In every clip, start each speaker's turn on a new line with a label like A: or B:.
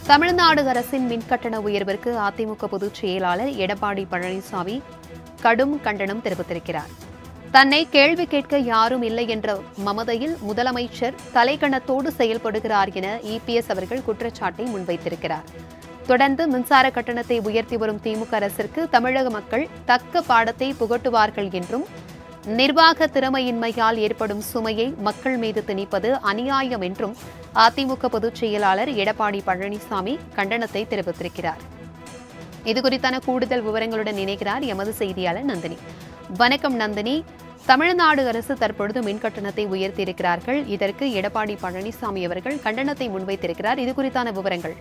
A: தமிழ்நாடு அரசின் மின்கட்டண உயர்விற்கு அதிமுக பொதுச் செயலாளர் எடப்பாடி பழனிசாமி கடும் கண்டனம் தெரிவித்திருக்கிறார் தன்னை கேள்வி கேட்க யாரும் இல்லை என்ற மமதையில் முதலமைச்சர் தலைக்கணத்தோடு செயல்படுகிறார் என இபிஎஸ் அவர்கள் குற்றச்சாட்டை முன்வைத்திருக்கிறார் தொடர்ந்து மின்சார கட்டணத்தை உயர்த்தி வரும் திமுக அரசிற்கு தமிழக மக்கள் தக்க பாடத்தை புகட்டுவார்கள் என்றும் நிர்வாக திறமையின்மையால் ஏற்படும் சுமையை மக்கள் மீது திணிப்பது அநியாயம் என்றும் அதிமுக பொதுச் செயலாளர் எடப்பாடி பழனிசாமி கண்டனத்தை தெரிவித்திருக்கிறார் இதுகுறித்தான கூடுதல் விவரங்களுடன் இணைகிறார் எமது செய்தியாளர் நந்தினி வணக்கம் நந்தினி தமிழ்நாடு அரசு தற்பொழுது மின் கட்டணத்தை உயர்த்தியிருக்கிறார்கள் இதற்கு எடப்பாடி பழனிசாமி அவர்கள் கண்டனத்தை முன்வைத்திருக்கிறார் இது குறித்தான விவரங்கள்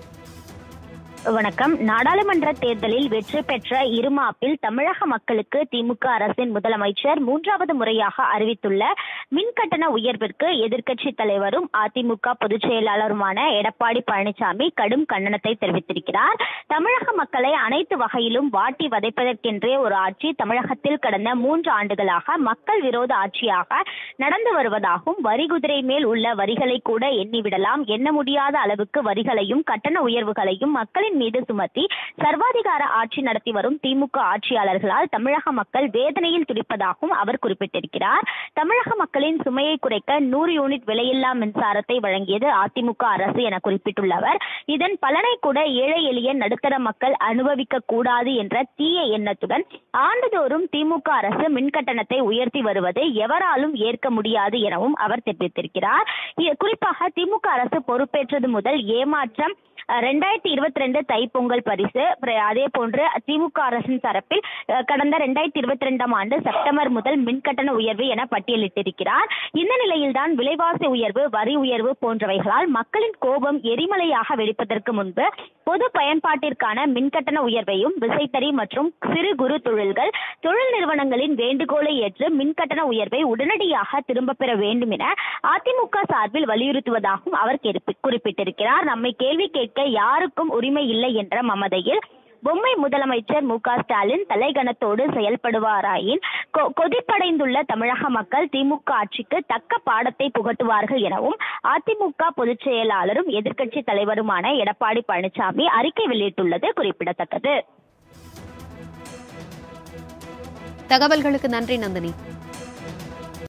B: வணக்கம் நாடாளுமன்ற தேர்தலில் வெற்றி பெற்ற இருமாப்பில் தமிழக மக்களுக்கு திமுக அரசின் முதலமைச்சர் மூன்றாவது முறையாக அறிவித்துள்ள மின் கட்டண உயர்விற்கு எதிர்க்கட்சி தலைவரும் அதிமுக பொதுச் செயலாளருமான எடப்பாடி பழனிசாமி கடும் கண்டனத்தை தெரிவித்திருக்கிறார் தமிழக மக்களை அனைத்து வகையிலும் வாட்டி வதைப்பதற்கென்றே ஒரு ஆட்சி தமிழகத்தில் கடந்த மூன்று ஆண்டுகளாக மக்கள் விரோத ஆட்சியாக நடந்து வருவதாகவும் வரி குதிரை மேல் உள்ள வரிகளை கூட எண்ணிவிடலாம் எண்ண முடியாத அளவுக்கு வரிகளையும் கட்டண உயர்வுகளையும் மக்களின் மீது சுமத்தி சர்வாதிகார ஆட்சி நடத்தி வரும் திமுக ஆட்சியாளர்களால் தமிழக மக்கள் வேதனையில் துடிப்பதாகவும் அவர் குறிப்பிட்டிருக்கிறார் தமிழக மக்களின் சுமையை குறைக்க நூறு யூனிட் விலையில்லா மின்சாரத்தை வழங்கியது அதிமுக அரசு என குறிப்பிட்டுள்ள அவர் இதன் பலனை கூட ஏழை எளிய நடுத்தர மக்கள் அனுபவிக்க கூடாது என்ற தீய எண்ணத்துடன் ஆண்டுதோறும் திமுக அரசு மின் கட்டணத்தை உயர்த்தி வருவது எவராலும் ஏற்க முடியாது எனவும் அவர் தெரிவித்திருக்கிறார் இ- குறிப்பாக திமுக அரசு பொறுப்பேற்றது முதல் ஏமாற்றம் ரெண்டாயிரத்தி இருபத்தி ரெண்டு தைப்பொங்கல் பரிசு பிற- அதே போன்று திமுக அரசின் தரப்பில் அஹ், கடந்த ரெண்டாயிரத்தி இருபத்தி ரெண்டாம் ஆண்டு செப்டம்பர் முதல் மின் கட்டண உயர்வு என பட்டியலிட்டிருக்கிறார் இந்த நிலையில்தான் விலைவாசி உயர்வு வரி உயர்வு போன்றவைகளால் மக்களின் கோபம் எரிமலையாக வெடிப்பதற்கு முன்பு பொது பயன்பாட்டிற்கான மின் கட்டண உயர்வையும் விசைத்தறி மற்றும் சிறு குறு தொழில்கள் தொழில் நிறுவனங்களின் வேண்டுகோளை ஏற்று மின் கட்டண உயர்வை உடனடியாக திரும்ப பெற வேண்டும் என அதிமுக சார்பில் வலியுறுத்துவதாகவும் அவர் கேள்வி- குறிப்பிட்டிருக்கிறார் நம்மை கேள்வி கேட்க யாருக்கும் உரிமை இல்லை என்ற மமதையில் பொம்மை முதலமைச்சர் மு க ஸ்டாலின் தலைகணத்தோடு செயல்படுவாராயின் கொ- கொதிப்படைந்துள்ள தமிழக மக்கள் திமுக ஆட்சிக்கு தக்க பாடத்தை புகட்டுவார்கள் எனவும் அதிமுக பொதுச் செயலாளரும் எதிர்க்கட்சி தலைவருமான எடப்பாடி பழனிசாமி அறிக்கை வெளியிட்டுள்ளது குறிப்பிடத்தக்கது
A: தகவல்களுக்கு நன்றி நந்தினி